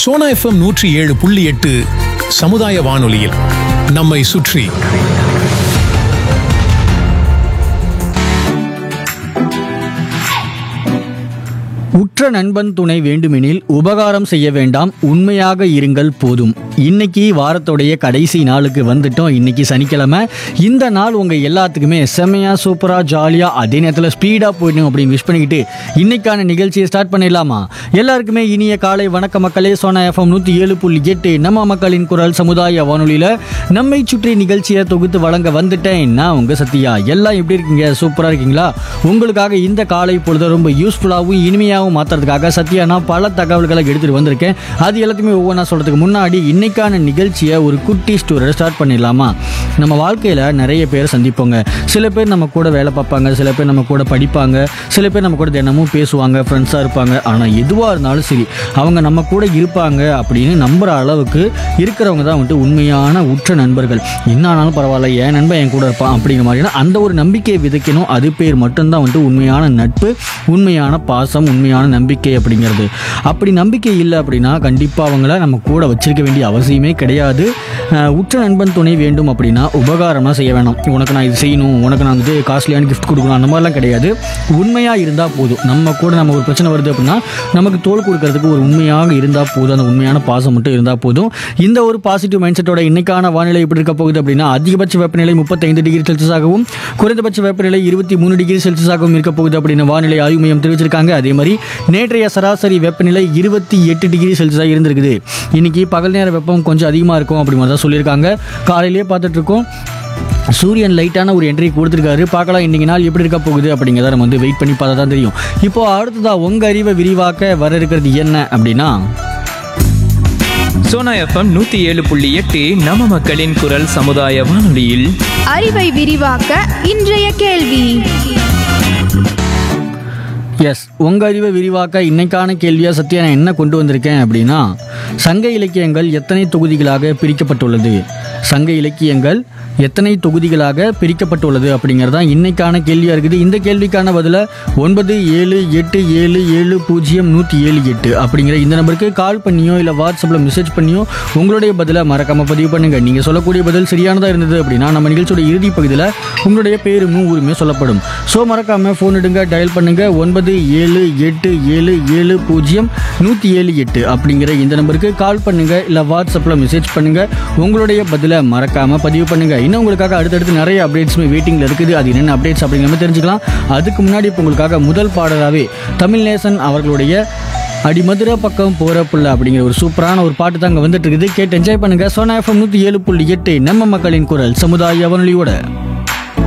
Sona FM நூற்றி ஏழு புள்ளி எட்டு சமுதாய வானொலியில் நம்மை சுற்றி உற்ற நண்பன் துணை வேண்டுமெனில் உபகாரம் செய்ய வேண்டாம் உண்மையாக இருங்கள் போதும் இன்னைக்கு வாரத்துடைய கடைசி நாளுக்கு வந்துட்டோம் இன்னைக்கு சனிக்கிழமை இந்த நாள் உங்க எல்லாத்துக்குமே செம்மையா சூப்பரா ஜாலியா அதே நேரத்தில் ஸ்பீடா போயிடணும் அப்படின்னு விஷ் பண்ணிக்கிட்டு இன்னைக்கான நிகழ்ச்சியை ஸ்டார்ட் பண்ணிடலாமா எல்லாருக்குமே இனிய காலை வணக்க மக்களே சோனா எஃப்எம் நூத்தி ஏழு புள்ளி எட்டு நம்ம மக்களின் குரல் சமுதாய வானொலியில நம்மை சுற்றி நிகழ்ச்சியை தொகுத்து வழங்க வந்துட்டேன் நான் உங்க சத்யா எல்லாம் எப்படி இருக்கீங்க சூப்பரா இருக்கீங்களா உங்களுக்காக இந்த காலை பொழுது ரொம்ப யூஸ்ஃபுல்லாகவும் இனிமையாகவும் மாற்றுறதுக்காக சத்யா நான் பல தகவல்களை எடுத்துகிட்டு வந்திருக்கேன் அது எல்லாத்தையுமே ஒவ்வொன்றா சொல்கிறதுக்கு முன்னாடி இன்னைக்கான நிகழ்ச்சியை ஒரு குட்டி ஸ்டோரியை ஸ்டார்ட் பண்ணிடலாமா நம்ம வாழ்க்கையில் நிறைய பேர் சந்திப்போங்க சில பேர் நம்ம கூட வேலை பார்ப்பாங்க சில பேர் நம்ம கூட படிப்பாங்க சில பேர் நம்ம கூட தினமும் பேசுவாங்க ஃப்ரெண்ட்ஸாக இருப்பாங்க ஆனால் எதுவாக இருந்தாலும் சரி அவங்க நம்ம கூட இருப்பாங்க அப்படின்னு நம்புகிற அளவுக்கு இருக்கிறவங்க தான் வந்துட்டு உண்மையான உற்ற நண்பர்கள் என்ன ஆனாலும் பரவாயில்ல என் நண்பன் என் கூட இருப்பான் அப்படிங்கிற மாதிரியான அந்த ஒரு நம்பிக்கையை விதைக்கணும் அது பேர் மட்டும்தான் வந்துட்டு உண்மையான நட்பு உண்மையான பாசம் உண்மையான நம்பிக்கை அப்படிங்கிறது அப்படி நம்பிக்கை இல்லை அப்படின்னா கண்டிப்பாக அவங்கள நம்ம கூட வச்சிருக்க வேண்டிய அவசியமே கிடையாது அஹ் உற்ற நண்பன் துணை வேண்டும் அப்படின்னா உபகாரம்லாம் செய்ய வேணாம் உனக்கு நான் இது செய்யணும் உனக்கு நான் வந்துட்டு காஸ்ட்லியான கிஃப்ட் கொடுக்கணும் அந்த மாதிரிலாம் கிடையாது உண்மையாக இருந்தால் போதும் நம்ம கூட நம்ம ஒரு பிரச்சனை வருது அப்படின்னா நமக்கு தோல் கொடுக்கறதுக்கு ஒரு உண்மையாக இருந்தால் போதும் அந்த உண்மையான பாசம் மட்டும் இருந்தால் போதும் இந்த ஒரு பாசிட்டிவ் மைண்ட் செட்டோட இன்னைக்கான வானிலை எப்படி இருக்க போகுது அப்படின்னா அதிகபட்ச வெப்பநிலை முப்பத்தைந்து டிகிரி செல்சியஸாகவும் குறைந்தபட்ச வெப்பநிலை இருபத்தி மூணு டிகிரி செல்சியஸாகவும் இருக்க போகுது அப்படின்னு வானிலை ஆய்வு மையம் தெரிவிச்சிருக்காங்க அதே மாதிரி நேற்றைய சராசரி வெப்பநிலை இருபத்தி எட்டு டிகிரி செல்சியஸாக இருந்திருக்குது இன்னைக்கு பகல் நேர வெப்பம் கொஞ்சம் அதிகமாக இருக்கும் அப்படி மாதிரி தான் சொல்லியிருக்காங்க காலையிலேயே பார்த்துட்டு இருக்கோம் சூரியன் லைட்டான ஒரு என்ட்ரி கொடுத்துருக்காரு பார்க்கலாம் இன்னைக்கு நாள் எப்படி இருக்க போகுது அப்படிங்கிறத நம்ம வந்து வெயிட் பண்ணி பார்த்தா தான் தெரியும் இப்போ அடுத்ததா உங்க அறிவை விரிவாக்க வர இருக்கிறது என்ன அப்படின்னா சோனா எஃப்எம் நூத்தி ஏழு புள்ளி எட்டு நம்ம மக்களின் குரல் சமுதாய வானொலியில் அறிவை விரிவாக்க இன்றைய கேள்வி எஸ் உங்க அறிவை விரிவாக்க இன்னைக்கான கேள்வியா சத்யா நான் என்ன கொண்டு வந்திருக்கேன் அப்படின்னா சங்க இலக்கியங்கள் எத்தனை தொகுதிகளாக பிரிக்கப்பட்டுள்ளது சங்க இலக்கியங்கள் எத்தனை தொகுதிகளாக பிரிக்கப்பட்டுள்ளது அப்படிங்கிறது தான் இன்னைக்கான கேள்வியாக இருக்குது இந்த கேள்விக்கான பதிலை ஒன்பது ஏழு எட்டு ஏழு ஏழு பூஜ்ஜியம் நூற்றி ஏழு எட்டு அப்படிங்கிற இந்த நம்பருக்கு கால் பண்ணியோ இல்லை வாட்ஸ்அப்பில் மெசேஜ் பண்ணியோ உங்களுடைய பதிலை மறக்காம பதிவு பண்ணுங்க நீங்கள் சொல்லக்கூடிய பதில் சரியானதாக இருந்தது அப்படின்னா நம்ம நிகழ்ச்சியோட இறுதி பகுதியில் உங்களுடைய பேரும் ஊருமே சொல்லப்படும் ஸோ மறக்காம ஃபோன் எடுங்க டயல் பண்ணுங்க ஒன்பது ஏழு எட்டு ஏழு ஏழு பூஜ்ஜியம் நூற்றி ஏழு எட்டு அப்படிங்கிற இந்த நம்பருக்கு கால் பண்ணுங்க இல்லை வாட்ஸ்அப்பில் மெசேஜ் பண்ணுங்க உங்களுடைய பதிலை மறக்காம பதிவு பண்ணுங்க இன்னும் உங்களுக்காக அடுத்தடுத்து நிறைய அப்டேட்ஸுமே வெயிட்டிங்கில் இருக்குது அது என்னென்ன அப்டேட்ஸ் அப்படிங்கிற மாதிரி தெரிஞ்சுக்கலாம் அதுக்கு முன்னாடி இப்போ உங்களுக்காக முதல் பாடலாகவே தமிழ் நேசன் அவர்களுடைய அடிமதுரை பக்கம் போகிற புள்ள அப்படிங்கிற ஒரு சூப்பரான ஒரு பாட்டு தான் அங்கே வந்துட்டு இருக்குது கேட்டு என்ஜாய் பண்ணுங்க சோனா எஃப்எம் நூற்றி ஏழு புள்ளி எட்டு நம்ம மக்களின் குரல் சமுதாய வானொலியோட